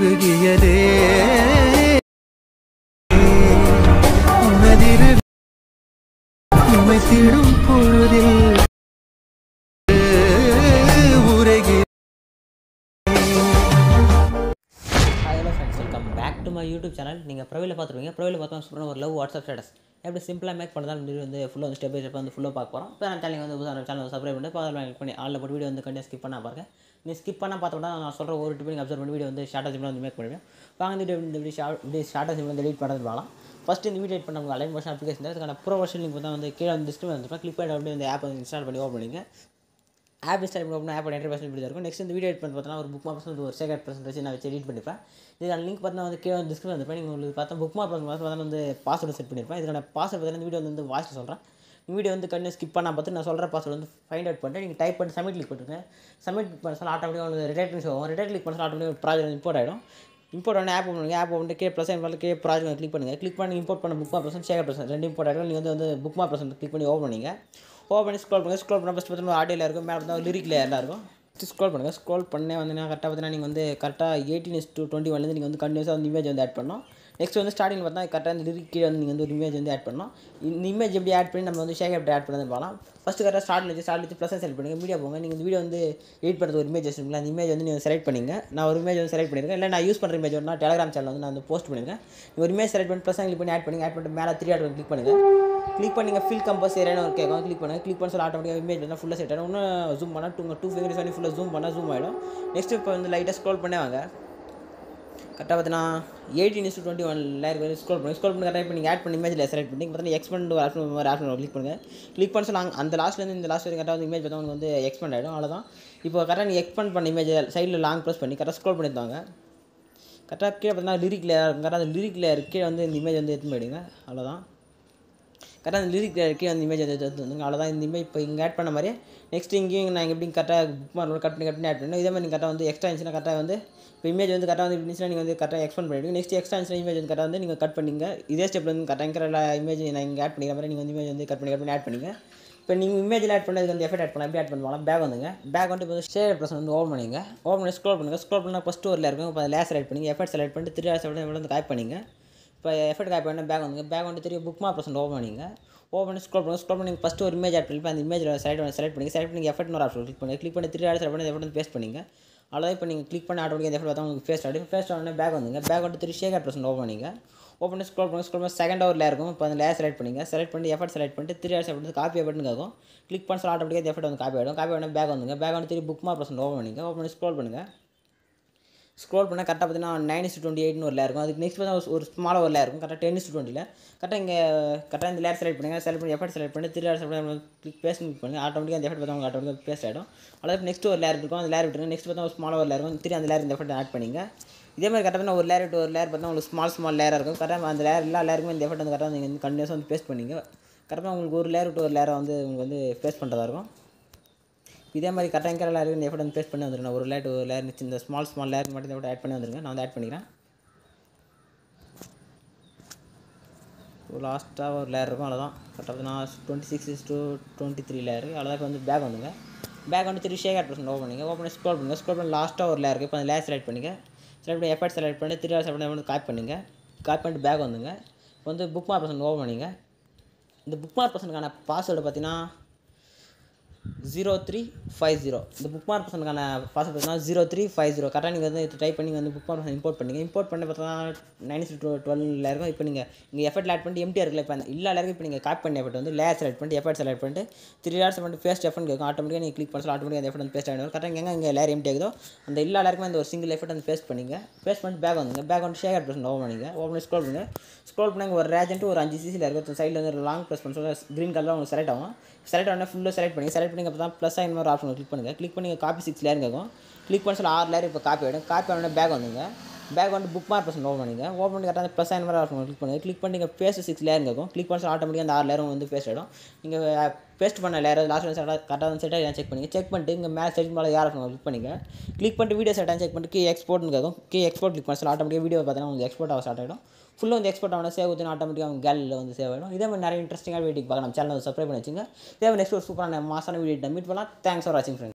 உருகியதே உனதிரு உமைத்திடும் பொழுதில் உருகி hello friends welcome back to my YouTube channel நீங்கள் ப்ரொவைல பார்த்துருவீங்க ப்ரொவைல பார்த்தோம் சூப்பராக ஒரு லவ் வாட்ஸ்அப் ஸ்டேட்டஸ் எப்படி சிம்பிளாக மேக் பண்ணதான் வீடியோ வந்து ஃபுல்லாக வந்து ஸ்டெப் பை ஸ்டெப் வந்து ஃபுல்லாக பார்க்க போகிறோம் இப்போ நம்ம சேனல் வந்து புதுசாக சேனல் சப்ஸ்கிரைப் பண்ணி பாதில் பண்ணி ஆளில் போட்டு வீடியோ வந்து கண்டிப்பாக ஸ்கிப் பண்ணா பாருங்க நீ ஸ்கிப் பண்ணால் பார்த்தோம்னா நான் சொல்கிற ஒரு டிப் நீங்கள் அப்சர்வ் பண்ணி வீடியோ வந்து ஷார்ட்டாக சிம்பிளாக வந்து மேக் பண்ணுவேன் வாங்க இந்த வீடியோ இந்த வீடியோ ஷார்ட் இப்படி ஷார்ட்டாக சிம்பிளாக வந்து எடிட் பண்ணுறது பார்க்கலாம் ஃபஸ்ட்டு இந்த வீடியோ எடிட் பண்ணவங்க அலைன் மோஷன் அப்ளிகேஷன் அதுக்கான ப்ரோ வருஷன் லிங்க் தான் வந்து கீழே வந்து டிஸ்கிரிப் வந்துருப்பேன் கிளிக் பண்ணி அப்படியே இந்த ஆப் வந்து இன்ஸ்டால் பண்ணி ஓப்பன் பண்ணிங்க ஆப் இன்ஸ்டால் பண்ணி ஓப்பன் ஆப்போட என்ட்ரி பர்சன்ட் இப்படி தான் இருக்கும் நெக்ஸ்ட் இந்த வீடியோ எடிட் பண்ணி பார்த்தா ஒரு புக் மார்க் பர்சன்ட் ஒரு செகண்ட் பர்சன்ட் வச்சு நான் வச்சு எடிட் பண்ணிப்பேன் இதுக்கான லிங்க் பார்த்தா வந்து கீழே டிஸ்கிரிப் வந்துருப்பேன் நீங்கள் உங்களுக்கு பார்த்தா புக் மார்க் பர்சன்ட் பார்த்தா வந்து பாஸ்வேர்டு செட் பண்ணியிருப்பேன் இதுக்கான பாஸ்வேர்டு பார்த்தா இந்த வீடியோ வந்து வாய்ஸ் சொல்கிறேன் வீடியோ வந்து கண்டிப்பாக ஸ்கிப் பண்ணால் பார்த்து நான் சொல்கிற பாஸ்வேர்டு வந்து ஃபைண்ட் அவுட் பண்ணிட்டு நீங்கள் டைப் பண்ணி சப்மிட் கிளிக் பண்ணுங்க சப்மிட் பண்ண சொல்ல ஆட்டோமேட்டிக்காக உங்களுக்கு ரிட்டர்ன் ஷோ ஆகும் ரிட்டர்ன் கிளிக் பண்ண சொல்ல ஆட்டோமேட்டிக் ப்ராஜெக்ட் இம்போர்ட் ஆகிடும் இம்போர்ட் பண்ணி ஆப் பண்ணுங்க ஆப் வந்து கே ப்ளஸ் பண்ணி கே ப்ராஜெக்ட் கிளிக் பண்ணுங்கள் கிளிக் பண்ணி இம்போர்ட் பண்ண புக் பர்சன்ட் ஷேர் பர்சன்ட் ரெண்டு இம்போர்ட் ஆகிடும் நீங்கள் வந்து வந்து புக் மார்க் பர்சன்ட் கிளிக் பண்ணி ஓப்பன் பண்ணிங்க ஓப்பன் பண்ணி ஸ்க்ரோல் பண்ணுங்கள் ஸ்க்ரோல் பண்ணால் ஃபஸ்ட் பார்த்தீங்கன்னா ஆடியோவில் இருக்கும் மேலே பார்த்தா லிரிக் லேயரில் இருக்கும் ஸ்க்ரோல் பண்ணுங்கள் ஸ்க்ரோல் பண்ணே வந்து கரெக்டாக பார்த்தீங்கன்னா நீங்கள் வந்து கரெக்டாக எயிட்டீன் இஸ் டூ டுவெண்ட்டி ஒன்லேருந்து நீங்கள் வந்து கண்டினியூஸாக வந்து இமேஜ் வந்து ஆட் பண்ணணும் நெக்ஸ்ட் வந்து ஸ்டார்டிங் பார்த்தா கரெக்டாக இந்த லிரிக் கீழே வந்து நீங்கள் வந்து ஒரு இமேஜ் வந்து ஆட் பண்ணணும் இந்த இமேஜ் எப்படி ஆட் பண்ணி நம்ம வந்து ஷேக் எப்படி ஆட் பண்ணது பார்க்கலாம் ஃபஸ்ட்டு கரெக்டாக ஸ்டார்ட் வச்சு ஸ்டார்ட் வச்சு ப்ளஸ் செலக்ட் பண்ணுங்கள் மீடியா போங்க நீங்கள் இந்த வீடியோ வந்து எடிட் பண்ணுறது ஒரு இமேஜ் வச்சுருக்கீங்களா அந்த இமேஜ் வந்து நீங்கள் செலக்ட் பண்ணிங்க நான் ஒரு இமேஜ் வந்து செலக்ட் பண்ணியிருக்கேன் இல்லை நான் யூஸ் பண்ணுற இமேஜ் வந்து டெலிகிராம் சேனல் வந்து நான் வந்து போஸ்ட் பண்ணியிருக்கேன் நீங்கள் ஒரு இமேஜ் செலக்ட் பண்ணி ப்ளஸ் கிளிக் பண்ணி ஆட் பண்ணி ஆட் பண்ணிட்டு மேலே த்ரீ ஆட் கிளிக் பண்ணுங்கள் கிளிக் பண்ணி ஃபில் கம்போஸ் ஏரியானு ஒரு கேட்கும் கிளிக் பண்ணுங்கள் கிளிக் பண்ண சொல்ல ஆட்டோமேட்டிக்காக இமேஜ் வந்து ஃபுல்லாக செட் ஆகிடும் இன்னும் ஜூம் பண்ணால் டூ டூ ஃபிங்கர்ஸ் பண்ணி ஃபுல்லாக ஜூம் பண்ணால் ஜூம் ஆகிடும் நெக்ஸ்ட் இப்போ வந்து லைட்டாக ஸ்க்ரோல் பண்ணே வாங்க கரெக்டாக பார்த்தீங்கன்னா எயிட்டீன் இஸ் டுவெண்ட்டி ஒன் லேர் ஸ்க்ரோல் பண்ணி ஸ்க்ரோல் பண்ணி கரெக்டாக இப்போ நீங்கள் ஆட் பண்ணி இமேஜில் செலக்ட் பண்ணி பார்த்தீங்கன்னா எக்ஸ்பெண்ட் ஒரு ஆப்ஷன் மாதிரி ஆப்ஷன் கிளிக் பண்ணுங்கள் கிளிக் பண்ண சொல்ல அந்த லாஸ்ட்லேருந்து இந்த லாஸ்ட் வரைக்கும் கரெக்டாக வந்து இமேஜ் பார்த்தா உங்களுக்கு வந்து எக்ஸ்பெண்ட் ஆகிடும் அவ்வளோதான் இப்போ கரெக்டாக நீங்கள் எக்ஸ்பெண்ட் பண்ண இமேஜ் சைடில் லாங் ப்ரெஸ் பண்ணி கரெக்டாக ஸ்க்ரோல் பண்ணியிருந்தாங்க கரெக்டாக கீழே பார்த்தீங்கன்னா லிரிக் லேயர் இருக்கும் கரெக்டாக அந்த லிரிக் லேயர் கீழே வந்து இந்த இமேஜ் வந்து எடுத்து போயிடுங்க அவ்வளோதான் கரெக்டாக அந்த லிரிக் கீழே அந்த இமேஜ் வந்து எடுத்து வந்துங்க அவ்வளோதான் இந்த இமேஜ் இப்போ இங்கே ஆட் பண்ண மாதிரி நெக்ஸ்ட் இங்கேயும் நான் எப்படி கரெக்டாக புக் மார்க் கட் பண்ணி கட் பண்ணி ஆட் பண்ணணும் இதே மாதிரி நீங்கள் கரெக்டாக வந்து எக்ஸ்ட்ரா இருந்துச்சுன்னா கரெக்டாக வந்து இப்போ இமேஜ் வந்து கரெக்டாக வந்து இருந்துச்சுன்னா நீங்கள் வந்து கரெக்டாக எக்ஸ்பெண்ட் பண்ணிவிடுங்க நெக்ஸ்ட் எக்ஸ்ட்ரா இருந்துச்சுன்னா இமேஜ் வந்து கரெக்டாக வந்து நீங்கள் கட் பண்ணிங்க இதே ஸ்டெப்பில் வந்து கரெக்டாக இருக்கிற இமேஜ் நான் இங்கே ஆட் பண்ணிக்கிற மாதிரி நீங்கள் வந்து இமேஜ் வந்து கட் பண்ணி கட் பண்ணி ஆட் பண்ணிங்க இப்போ நீங்கள் இமேஜில் ஆட் பண்ணதுக்கு வந்து எஃபெக்ட் ஆட் பண்ணலாம் எப்படி ஆட் பண்ணுவாங்க பேக் வந்துங்க பேக் வந்து இப்போ ஷேர் ப்ரெஸ் வந்து ஓப்பன் பண்ணிங்க ஓப்பன் பண்ணி ஸ்க்ரோல் பண்ணுங்கள் ஸ்க்ரோல் பண்ணால் ஃபஸ்ட்டு ஒரு இருக்கும் இப்போ லேஸ் செலக்ட் பண்ணி எஃபெக்ட் செலக்ட் பண்ணிட்டு த்ரீ ஹவர்ஸ் வந்து காய் பண்ணிங்க இப்போ எஃபெக்ட் காய் பண்ண பேக் வந்துங்க பேக் வந்து திரும்பி புக் மார்க் பர்சன்ட் ஓப்பன் பண்ணிங்க ஓப்பன் பண்ணி ஸ்க்ரோல் பண்ணுங்க ஸ்க்ரோல் பண்ணி ஃபஸ்ட்டு ஒரு இமேஜ் ஆட் பண்ணி இப்போ அந்த இமேஜ் செலக்ட் பண்ணி செலக்ட் பண்ணி செலக்ட் பண்ணி எஃபெக்ட் ஒரு ஆப்ஷன் கிளிக் பண்ணி கிளிக் பண்ணி த்ரீ ஹவர்ஸ் செலக்ட் பண்ணி எஃபெக்ட் வந்து பேஸ்ட் பண்ணிங்க அவ்வளோதான் இப்போ நீங்கள் கிளிக் பண்ணி ஆட்டோமேட்டிக் எஃபெக்ட் பார்த்தா உங்களுக்கு ஃபேஸ்ட் ஆகிடும் ஃபேஸ்ட் ஆனே பேக் வந்துங்க பேக் வந்து த்ரீ ஷேக் பர்சன்ட் ஓப்பன் பண்ணிங்க ஓப்பன் பண்ணி ஸ்க்ரோல் பண்ணி ஸ்க்ரோல் பண்ணி செகண்ட் ஹவரில் இருக்கும் இப்போ அந்த லேயர் செலக்ட் பண்ணிங்க செலக்ட் பண்ணி எஃபர்ட் செலக்ட் பண்ணிட்டு த்ரீ ஹவர்ஸ் எஃபர்ட் காப்பி எஃபர்ட்னு கேட்கும் கிளிக் பண்ண சொல்ல ஆட்டோமேட்டிக்காக எஃபர்ட் வந்து காப்பி ஆகிடும் காப்பி ஆகிடும் பேக் வந்துங்க பேக் வந்து திரும்பி புக் மார்க் பர்சன்ட் ஓப்பன் பண்ணிங்க ஓப்பன் பண்ணி ஸ்க்ரோல் பண்ணுங்கள் ஸ்க்ரோல் பண்ணால் கரெக்டாக பார்த்தீங்கன்னா நைன் இஸ் டுவெண்ட்டி எயிட்னு ஒரு லேர் இருக்கும் அதுக்கு நெக்ஸ்ட் பார்த்தா ஒரு ஸ்மாலாக ஒரு லேர் இருக்கும் கரெக்டாக டென் இஸ் டுவெண்ட்டியில் கரெக்டாக இங்கே கரெக்டாக இந்த லேர் செலக்ட் பண்ணுங்கள் செலக்ட் பண்ணி எஃபர்ட் செலக்ட் பண்ணி three layer select click paste click பண்ணுங்கள் ஆட்டோமேட்டிக்காக அந்த எஃபர்ட் பார்த்தா உங்களுக்கு ஆட்டோமேட்டிக்காக பேஸ்ட் ஆகிடும் அதாவது நெக்ஸ்ட் ஒரு லேர் இருக்கும் அந்த லேர் விட்டுருங்க நெக்ஸ்ட் பார்த்தா ஒரு ஸ்மாலாக ஒரு லேர் இருக்கும் திரும்பி அந்த லேர் இந்த எஃபர்ட் ஆட் பண்ணிங்க இதே மாதிரி கரெக்டாக ஒரு லேர் விட்டு ஒரு லேர் பார்த்தா உங்களுக்கு ஸ்மால் ஸ்மால் லேராக இருக்கும் கரெக்டாக அந்த லேர் எல்லா லேருக்குமே இந்த எஃபர்ட் வந்து கரெக்டாக நீங்கள் வந்து கண்டினியூஸாக வந்து பேஸ்ட் பண்ணிங்க கரெக்டாக உங்களுக்கு ஒரு லேர் விட்டு ஒரு லேரை வந்து உங்களுக்கு வந்து பேஸ்ட் பண்ணுறதா இருக்கும் இதே மாதிரி கரெக்டாக எங்கே லேர் இந்த எஃபர்ட் வந்து பேஸ்ட் பண்ணி வந்துருங்க ஒரு லேட் ஒரு லேர் இந்த ஸ்மால் ஸ்மால் லேர் மட்டும் இந்த ஆட் பண்ணி வந்துருங்க நான் வந்து ஆட் பண்ணிக்கிறேன் லாஸ்ட்டாக ஒரு லேர் இருக்கும் அவ்வளோதான் கரெக்டாக நான் twenty six is two twenty three layer அவ்வளோதான் இப்போ வந்து பேக் வந்துங்க பேக் வந்து three shake add percent open பண்ணிங்க ஓப்பன் பண்ணி ஸ்க்ரோல் பண்ணுங்கள் ஸ்க்ரோல் பண்ணி லாஸ்ட்டாக ஒரு லேர் இருக்குது இப்போ அந்த லேர் செலக்ட் பண்ணிங்க செலக்ட் பண்ணி எஃபர்ட் செலக்ட் பண்ணி த்ரீ ஹவர்ஸ் செலக்ட் பண்ணி காப்பி பண்ணுங்க காப்பி பண்ணிட்டு பேக் வந்துங்க இப்போ வந்து புக் மார்க் பர்சன்ட் ஓப்பன் பண்ணிங்க இந்த புக் மார்க் பர்சனுக்கான பாஸ்வேர்டு பார்த்தீங்கன்னா ஜீரோ த்ரீ ஃபைவ் ஜீரோ இந்த புக் மார்க் பர்சனுக்கான பாஸ்வேர்ட் பார்த்தீங்கன்னா ஜீரோ த்ரீ ஃபைவ் ஜீரோ கரெக்டாக நீங்கள் வந்து டைப் பண்ணி வந்து புக் மார்க் இம்போர்ட் பண்ணிங்க இம்போர்ட் பண்ணி பார்த்தீங்கன்னா நைன் டூ டுவெல் இருக்கும் இப்போ நீங்கள் இங்கே எஃபர்ட் ஆட் பண்ணிட்டு எம்டிஆர் இருக்குல்ல இப்போ அந்த எல்லா லேருக்கும் இப்போ நீங்கள் காப்பி பண்ணி எஃபர்ட் வந்து லேயர் செலக்ட் பண்ணிட்டு எஃபர்ட் செலக்ட் பண்ணிட்டு த்ரீ ஹவர்ஸ் பண்ணிட்டு பேஸ்ட் எஃபர்ட் கேட்கும் ஆட்டோமேட்டிக்காக நீங்கள் கிளிக் பண்ணி ஆட்டோமேட்டிக்காக அந்த எஃபர்ட் வந்து பேஸ்ட் ஆகிடும் கரெக்டாக எங்கே இங்கே லேர் எம்டி ஆகுதோ அந்த எல்லா லேருக்குமே அந்த ஒரு சிங்கிள் எஃபர்ட் வந்து பேஸ்ட் பண்ணிங்க பேஸ்ட் பண்ணிட்டு பேக் வந்துங்க பேக் வந்து ஷேர் பர்சன்ட் ஓப்பன் பண்ணிங்க ஓப்பன் பண்ணி ஸ்க்ரோல் பண்ணுங்க ஸ்க்ரோல் பண்ணி ஒரு ரேஜென்ட் ஒரு அஞ்சு சிசியில் இருக்கும் சைடில் வந்து லாங் ப்ரெஸ் பண்ண சொல்ல க்ரீன் கலர் உங்களுக்கு செலக்ட் ஆகும் செலக்ட் ஆனால் ஃபுல்லாக செலக்ட் பண்ணி செலக்ட் பண்ணி அப்போ தான் ப்ளஸ் ஆயின் மாதிரி ஆப்ஷன் கிளிக் பண்ணுங்கள் கிளிக் பண்ணி காப்பி சிக்ஸ் லேர் கேட்கும் கிளிக் பண்ண சொல்ல ஆறு லேர் இப்போ காப்பி ஆகிடும் காப்பி ஆன பேக் வந்துங்க பேக் வந்து புக் மார்க் பர்சன்ட் ஓப்பன் பண்ணிங்க ஓப்பன் பண்ணி கரெக்டாக ப்ளஸ் ஆயின் மாதிரி ஆப்ஷன் கிளிக் பண்ணுங்கள் கிளிக் பண்ணி நீங்கள் பேஸ்ட் சிக்ஸ் லேர் கேட்கும் கிளிக் பண்ண சொல்ல ஆட்டோமேட்டிக்காக அந்த ஆறு லேரும் வந்து பேஸ்ட் ஆகிடும் நீங்கள் பேஸ்ட் பண்ண லேர் லாஸ்ட் வந்து கரெக்டாக வந்து செட் ஆகி செக் பண்ணிங்க செக் பண்ணிட்டு இங்கே மேலே செட் மேலே யார் ஆப்ஷன் கிளிக் பண்ணிங்க கிளிக் பண்ணிட்டு வீடியோ செட் செக் பண்ணிட்டு கீ எக்ஸ்போர்ட்னு கேட்கும் கீ எக்ஸ்போர்ட் கிளிக் பண்ண சொல்ல ஆட்டோமேட்டிக்காக வீடியோ பார்த்தீங்கன்னா உங்களுக்கு எக்ஸ்போர்ட் ஆக ஸ்டார்ட் ஆகிடும் ஃபுல்லாக வந்து எக்ஸ்போர்ட் ஆகணும் சேவ் ஊற்றி ஆட்டோமேட்டிக்காக அவங்க கேலரியில் வந்து சேவ் ஆகிடும் இதே மாதிரி நிறைய இன்ட்ரெஸ்டிங்காக வீடியோ பார்க்க நம்ம சேனல் சப்ஸ்கிரைப் பண்ணி வச்சுங்க இதே மாதிரி நெக்ஸ்ட் ஒரு சூப்பரான மாசான வீடியோ மீட் பண்ணலாம் தேங்க்ஸ் ஃபார் வாட்சிங் ஃப்ரெண்ட்